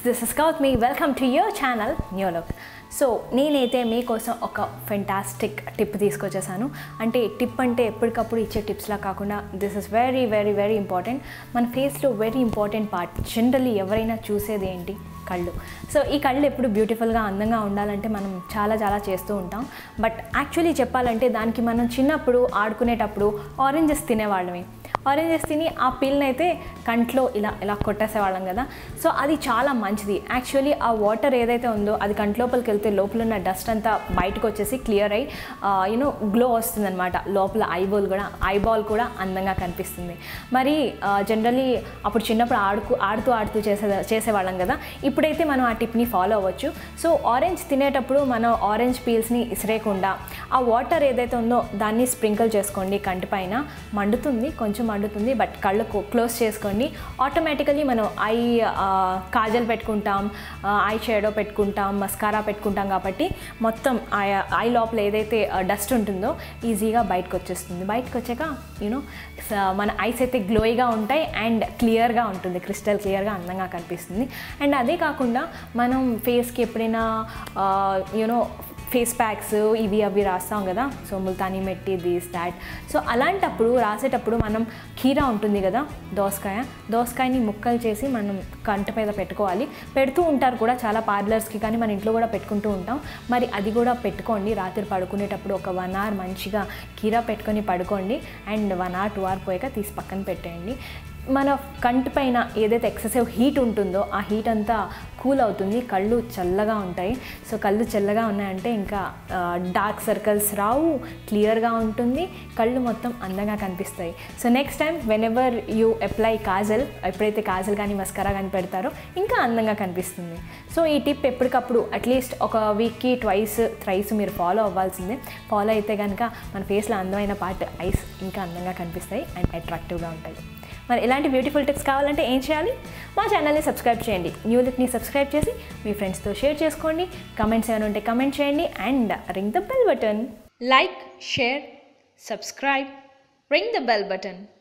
this is కౌత్ మీ welcome to your channel new look so నేనైతే మీకోసం ఒక ఫెంటాస్టిక్ టిప్ తీసుకొచ్చేసాను అంటే టిప్ అంటే ఎప్పటికప్పుడు ఇచ్చే టిప్స్లా కాకుండా this is very very very important మన ఫేస్లో వెరీ ఇంపార్టెంట్ పార్ట్ జనరల్లీ ఎవరైనా చూసేది ఏంటి కళ్ళు సో ఈ కళ్ళు ఎప్పుడు బ్యూటిఫుల్గా అందంగా ఉండాలంటే మనం చాలా చాలా చేస్తూ ఉంటాం బట్ యాక్చువల్లీ చెప్పాలంటే దానికి మనం చిన్నప్పుడు ఆడుకునేటప్పుడు ఆరెంజెస్ తినేవాళ్ళమే ఆరెంజెస్ తిని ఆ పిల్ని అయితే కంట్లో ఇలా ఇలా కొట్టేసేవాళ్ళం కదా సో అది చాలా మంచిది యాక్చువల్లీ ఆ వాటర్ ఏదైతే ఉందో అది కంట్లోపలికి వెళ్తే లోపల ఉన్న డస్ట్ అంతా బయటకు వచ్చేసి క్లియర్ అయ్యి యూనో గ్లో వస్తుందన్నమాట లోపల ఐబాల్ కూడా ఐబాల్ కూడా అందంగా కనిపిస్తుంది మరి జనరలీ అప్పుడు చిన్నప్పుడు ఆడుకు ఆడుతూ ఆడుతూ చేసే చేసేవాళ్ళం కదా ఇప్పుడైతే మనం ఆ టిప్ని ఫాలో అవ్వచ్చు సో ఆరెంజ్ తినేటప్పుడు మనం ఆరెంజ్ పీల్స్ని ఇసిరేయకుండా ఆ వాటర్ ఏదైతే ఉందో దాన్ని స్ప్రింకిల్ చేసుకోండి కంటి పైన మండుతుంది కొంచెం మండుతుంది బట్ కళ్ళు క్లోజ్ చేసుకోండి ఆటోమేటికలీ మనం ఐ కాజల్ పెట్టుకుంటాం ఐ షేడో పెట్టుకుంటాం మస్కారా పెట్టుకుంటాం కాబట్టి మొత్తం ఐ లోపల ఏదైతే డస్ట్ ఉంటుందో ఈజీగా బయటకు వచ్చేస్తుంది బయటకు వచ్చాక యూనో మన ఐస్ అయితే గ్లోయిగా ఉంటాయి అండ్ క్లియర్గా ఉంటుంది క్రిస్టల్ క్లియర్గా అందంగా కనిపిస్తుంది అండ్ అదే కాకుండా మనం ఫేస్కి ఎప్పుడైనా యూనో ఫేస్ ప్యాక్స్ ఇవి అవి రాస్తాం కదా so multani mitti this that so అలాంటప్పుడు రాసేటప్పుడు మనం కీరా ఉంటుంది కదా దోసకాయ దోసకాయని ముక్కలు చేసి మనం కంట మీద పెట్టుకోవాలి పెడుతూ ఉంటారు కూడా చాలా పార్లర్స్కి కానీ మన ఇంట్లో కూడా పెట్టుకుంటూ ఉంటాం మరి అది కూడా పెట్టుకోండి రాత్రి పడుకునేటప్పుడు ఒక వన్ అవర్ మంచిగా కీరా పెట్టుకొని పడుకోండి and one hour two hour పోయాక తీసి పక్కన పెట్టేయండి మన కంటి పైన ఏదైతే ఎక్సెసివ్ హీట్ ఉంటుందో ఆ హీట్ అంతా కూల్ అవుతుంది కళ్ళు చల్లగా ఉంటాయి సో కళ్ళు చల్లగా ఉన్నాయంటే ఇంకా డార్క్ సర్కిల్స్ రావు క్లియర్గా ఉంటుంది కళ్ళు మొత్తం అందంగా కనిపిస్తాయి so next time whenever you apply kajal ఎప్పుడైతే కాజల్ కానీ మస్కరా కానీ పెడతారో ఇంకా అందంగా కనిపిస్తుంది సో ఈ టిప్ ఎప్పటికప్పుడు అట్లీస్ట్ ఒక వీక్కి ట్వైస్ థ్రైస్ మీరు ఫాలో అవ్వాల్సిందే ఫాలో అయితే కనుక మన ఫేస్లో అందమైన పార్ట్ ఐస్ ఇంకా అందంగా కనిపిస్తాయి అండ్ అట్రాక్టివ్గా ఉంటాయి మరి ఇలాంటి బ్యూటిఫుల్ టిప్స్ కావాలంటే ఏం చేయాలి మా ఛానల్ని సబ్స్క్రైబ్ చేయండి న్యూ లుక్ని సబ్స్క్రైబ్ చేసి మీ ఫ్రెండ్స్తో షేర్ చేసుకోండి కమెంట్స్ ఏమైనా ఉంటే కమెంట్ చేయండి and ring the bell button like share subscribe ring the bell button